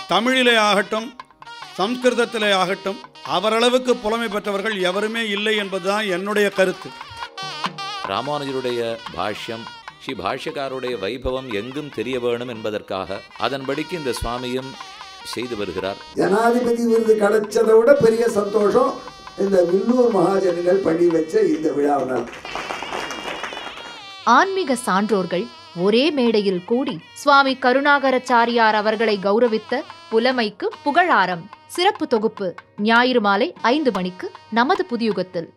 தமிழிலே ஆகட்டும் சம்ஸ்கிருதத்திலே ஆகட்டும் அவரளவுக்கு புலமை பெற்றவர்கள் எவருமே இல்லை என்பதுதான் என்னுடைய கருத்து ராமானுஜருடைய பாஷ்யம் ஸ்ரீ பாஷ்யக்காருடைய வைபவம் எங்கும் தெரிய வேணும் என்பதற்காக அதன்படிக்கு இந்த சுவாமியும் செய்து வருகிறார் ஜனாதிபதி விருது கிடைச்சதை விட பெரிய சந்தோஷம் இந்த வில்லூர் மகாஜனங்கள் பண்ணி வச்ச இந்த விழாவினால் ஆன்மீக சான்றோர்கள் ஒரே மேடையில் கூடி சுவாமி கருணாகரச்சாரியார் அவர்களை கௌரவித்த புலமைக்கு புகழாரம் சிறப்பு தொகுப்பு ஞாயிறு மாலை ஐந்து மணிக்கு நமது புதியுகத்தில்